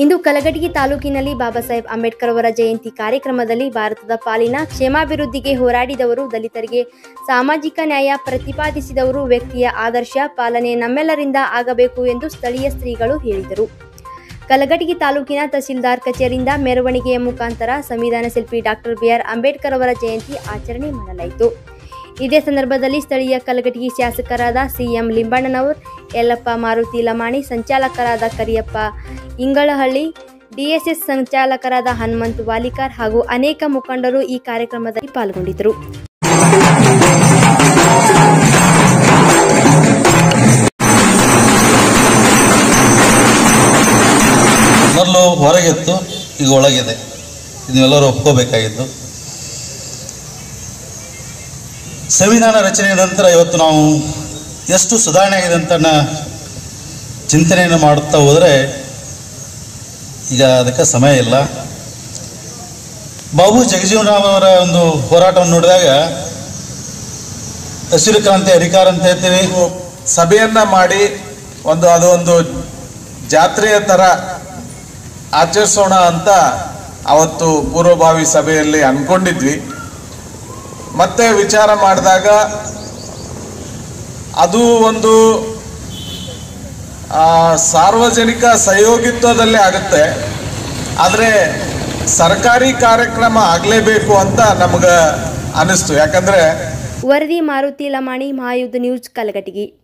ಇಂದು ಕಲಘಟಗಿ ತಾಲೂಕಿನಲ್ಲಿ ಬಾಬಾ ಸಾಹೇಬ್ ಅಂಬೇಡ್ಕರ್ ಅವರ ಜಯಂತಿ ಕಾರ್ಯಕ್ರಮದಲ್ಲಿ ಭಾರತದ ಪಾಲಿನ ಕ್ಷೇಮಾಭಿವೃದ್ಧಿಗೆ ಹೋರಾಡಿದವರು ದಲಿತರಿಗೆ ಸಾಮಾಜಿಕ ನ್ಯಾಯ ಪ್ರತಿಪಾದಿಸಿದವರು ವ್ಯಕ್ತಿಯ ಆದರ್ಶ ಪಾಲನೆ ನಮ್ಮೆಲ್ಲರಿಂದ ಆಗಬೇಕು ಎಂದು ಸ್ಥಳೀಯ ಸ್ತ್ರೀಗಳು ಹೇಳಿದರು ಕಲಘಟಗಿ ತಾಲೂಕಿನ ತಹಸೀಲ್ದಾರ್ ಕಚೇರಿಯಿಂದ ಮೆರವಣಿಗೆಯ ಮುಖಾಂತರ ಸಂವಿಧಾನ ಶಿಲ್ಪಿ ಡಾಕ್ಟರ್ ಬಿಆರ್ ಅಂಬೇಡ್ಕರ್ ಅವರ ಜಯಂತಿ ಆಚರಣೆ ಮಾಡಲಾಯಿತು ಇದೇ ಸಂದರ್ಭದಲ್ಲಿ ಸ್ಥಳೀಯ ಕಲಘಟಗಿ ಶಾಸಕರಾದ ಸಿಎಂ ಲಿಂಬಣ್ಣನವರ್ ಯಲ್ಲಪ್ಪ ಮಾರುತಿ ಲಮಾಣಿ ಸಂಚಾಲಕರಾದ ಕರಿಯಪ್ಪ ಇಂಗಳಹಳ್ಳಿ ಡಿಎಸ್ಎಸ್ ಸಂಚಾಲಕರಾದ ಹನುಮಂತ್ ವಾಲಿಕಾರ್ ಹಾಗೂ ಅನೇಕ ಮುಖಂಡರು ಈ ಕಾರ್ಯಕ್ರಮದಲ್ಲಿ ಪಾಲ್ಗೊಂಡಿದ್ದರು ಮೊದಲು ಹೊರಗಿತ್ತು ಈಗ ಒಳಗಿದೆ ಇದನ್ನೆಲ್ಲರೂ ಒಪ್ಕೋಬೇಕಾಗಿದ್ದು ಸಂವಿಧಾನ ರಚನೆಯ ನಂತರ ಇವತ್ತು ನಾವು ಎಷ್ಟು ಸುಧಾರಣೆ ಆಗಿದೆ ಅಂತ ನ- ಚಿಂತನೆಯನ್ನು ಮಾಡುತ್ತಾ ಹೋದರೆ ಈಗ ಅದಕ್ಕೆ ಸಮಯ ಇಲ್ಲ ಬಾಬು ಜಗಜೀವನರಾಮ್ ಅವರ ಒಂದು ಹೋರಾಟವನ್ನು ನೋಡಿದಾಗ ಹಸಿರು ಕ್ರಾಂತಿ ಅಧಿಕಾರ ಅಂತ ಹೇಳ್ತೀವಿ ಸಭೆಯನ್ನ ಮಾಡಿ ಒಂದು ಅದು ಒಂದು ಜಾತ್ರೆಯ ತರ ಆಚರಿಸೋಣ ಅಂತ ಅವತ್ತು ಪೂರ್ವಭಾವಿ ಸಭೆಯಲ್ಲಿ ಅನ್ಕೊಂಡಿದ್ವಿ ಮತ್ತೆ ವಿಚಾರ ಮಾಡಿದಾಗ ಅದು ಒಂದು ಆ, ಸಾರ್ವಜನಿಕ ಸಹಯೋಗಿತ್ವದಲ್ಲೇ ಆಗುತ್ತೆ ಆದರೆ ಸರ್ಕಾರಿ ಕಾರ್ಯಕ್ರಮ ಆಗಲೇಬೇಕು ಅಂತ ನಮ್ಗೆ ಅನಿಸ್ತು ಯಾಕಂದ್ರೆ ವರದಿ ಮಾರುತಿ ಲಮಾಣಿ ಮಹಾಯುದ್ಧ ನ್ಯೂಸ್ ಕಲಘಟಗಿ